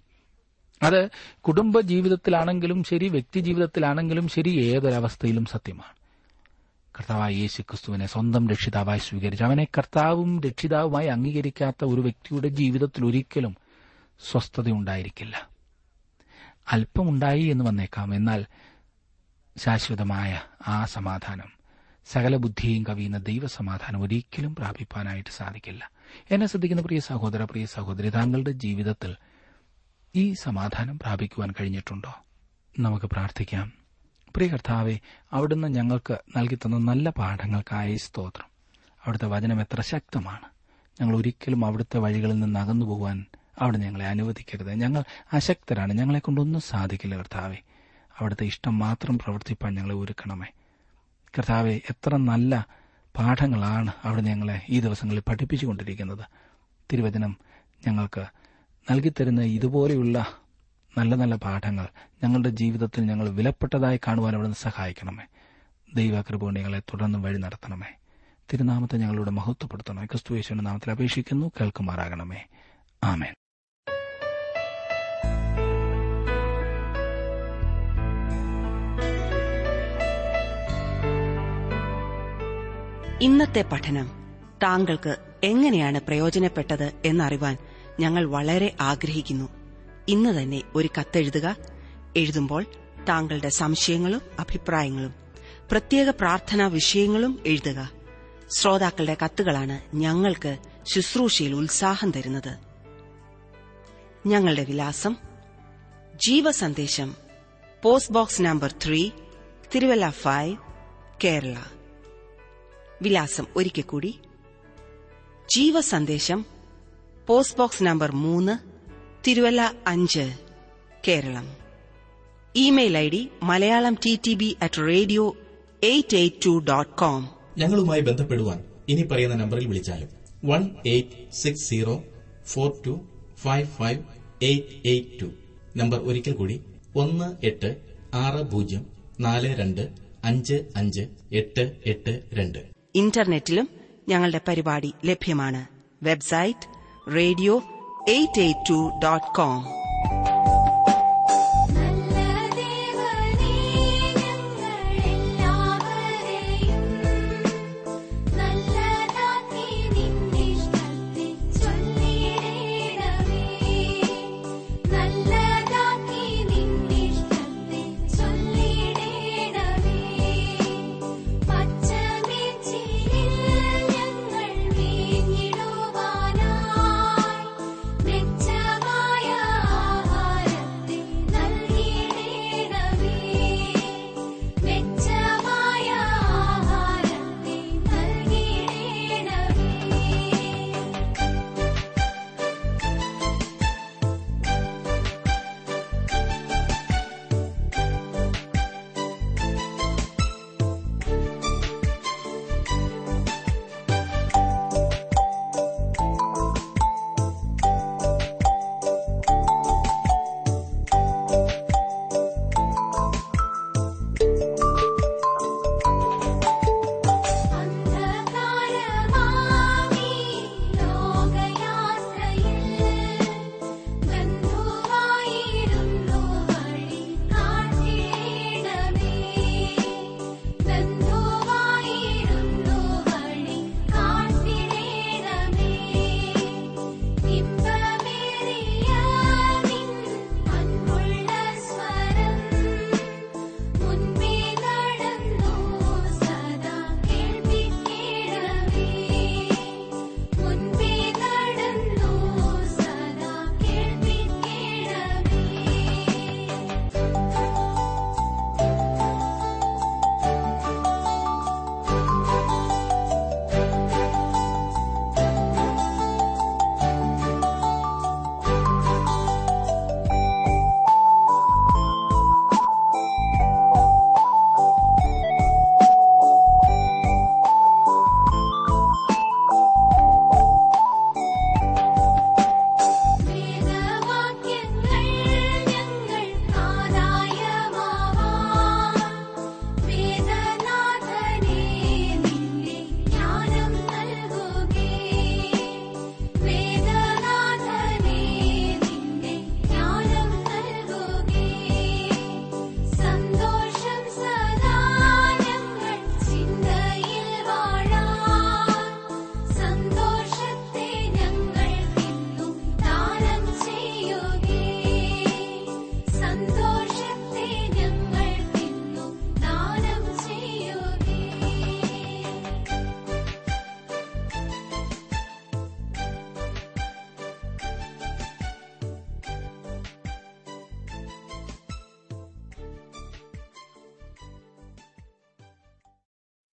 അത് കുടുംബ ജീവിതത്തിലാണെങ്കിലും ശരി വ്യക്തി ജീവിതത്തിലാണെങ്കിലും ശരി ഏതൊരവസ്ഥയിലും സത്യമാണ് കർത്താവായ യേശു ക്രിസ്തുവിനെ സ്വന്തം രക്ഷിതാവായി സ്വീകരിച്ചു അവനെ കർത്താവും രക്ഷിതാവുമായി അംഗീകരിക്കാത്ത ഒരു വ്യക്തിയുടെ ജീവിതത്തിൽ ഒരിക്കലും സ്വസ്ഥതയുണ്ടായിരിക്കില്ല അല്പമുണ്ടായി എന്ന് വന്നേക്കാം എന്നാൽ ശാശ്വതമായ ആ സമാധാനം സകല ബുദ്ധിയും കവിയുന്ന ദൈവസമാധാനം ഒരിക്കലും പ്രാപിപ്പാനായിട്ട് സാധിക്കില്ല എന്നെ ശ്രദ്ധിക്കുന്ന പ്രിയ സഹോദര പ്രിയ സഹോദരി താങ്കളുടെ ജീവിതത്തിൽ ഈ സമാധാനം പ്രാപിക്കുവാൻ കഴിഞ്ഞിട്ടുണ്ടോ നമുക്ക് പ്രാർത്ഥിക്കാം പ്രിയ കർത്താവെ അവിടുന്ന് ഞങ്ങൾക്ക് നൽകിത്തന്ന നല്ല പാഠങ്ങൾക്കായി സ്തോത്രം അവിടുത്തെ വചനം എത്ര ശക്തമാണ് ഞങ്ങൾ ഒരിക്കലും അവിടുത്തെ വഴികളിൽ നിന്ന് അകന്നു പോകുവാൻ അവിടെ ഞങ്ങളെ അനുവദിക്കരുത് ഞങ്ങൾ അശക്തരാണ് ഞങ്ങളെ കൊണ്ടൊന്നും സാധിക്കില്ല കർത്താവെ അവിടുത്തെ ഇഷ്ടം മാത്രം പ്രവർത്തിപ്പാൻ ഞങ്ങളെ ഒരുക്കണമേ കർത്താവെ എത്ര നല്ല പാഠങ്ങളാണ് അവിടെ ഞങ്ങളെ ഈ ദിവസങ്ങളിൽ പഠിപ്പിച്ചുകൊണ്ടിരിക്കുന്നത് തിരുവചനം ഞങ്ങൾക്ക് നൽകിത്തരുന്ന ഇതുപോലെയുള്ള നല്ല നല്ല പാഠങ്ങൾ ഞങ്ങളുടെ ജീവിതത്തിൽ ഞങ്ങൾ വിലപ്പെട്ടതായി കാണുവാൻ അവിടുന്ന് സഹായിക്കണമേ ദൈവകൃപ കൊണ്ട് ഞങ്ങളെ തുടർന്ന് വഴി നടത്തണമേ തിരുനാമത്തെ ഞങ്ങളുടെ മഹത്വപ്പെടുത്തണമേ ക്രിസ്തുയേശുവിന്റെ നാമത്തിൽ അപേക്ഷിക്കുന്നു കേൾക്കുമാറാകണമേ ആമേൻ ഇന്നത്തെ പഠനം താങ്കൾക്ക് എങ്ങനെയാണ് പ്രയോജനപ്പെട്ടത് എന്നറിവാൻ ഞങ്ങൾ വളരെ ആഗ്രഹിക്കുന്നു ഇന്ന് തന്നെ ഒരു കത്തെഴുതുക എഴുതുമ്പോൾ താങ്കളുടെ സംശയങ്ങളും അഭിപ്രായങ്ങളും പ്രത്യേക പ്രാർത്ഥനാ വിഷയങ്ങളും എഴുതുക ശ്രോതാക്കളുടെ കത്തുകളാണ് ഞങ്ങൾക്ക് ശുശ്രൂഷയിൽ ഉത്സാഹം തരുന്നത് ഞങ്ങളുടെ വിലാസം Jeevasandesham post box number three Thiruvalla five Kerala വിലാസം ഒരിക്കൽ കൂടി ജീവസന്ദേശം പോസ്റ്റ് ബോക്സ് നമ്പർ മൂന്ന് തിരുവല്ല അഞ്ച് Keralam email I D Malayalam T T B at radio eight eight two dot com ഞങ്ങളുമായി ബന്ധപ്പെടുവാൻ ഇനി പറയുന്ന നമ്പറിൽ വിളിച്ചാലും one eight six zero four two five five eight eight two number ഒരിക്കൽ കൂടി ഒന്ന് എട്ട് ആറ് പൂജ്യം നാല് രണ്ട് അഞ്ച് അഞ്ച് എട്ട് എട്ട് രണ്ട് ഇന്റർനെറ്റിലും ഞങ്ങളുടെ പരിപാടി ലഭ്യമാണ് website radio eight eight two dot com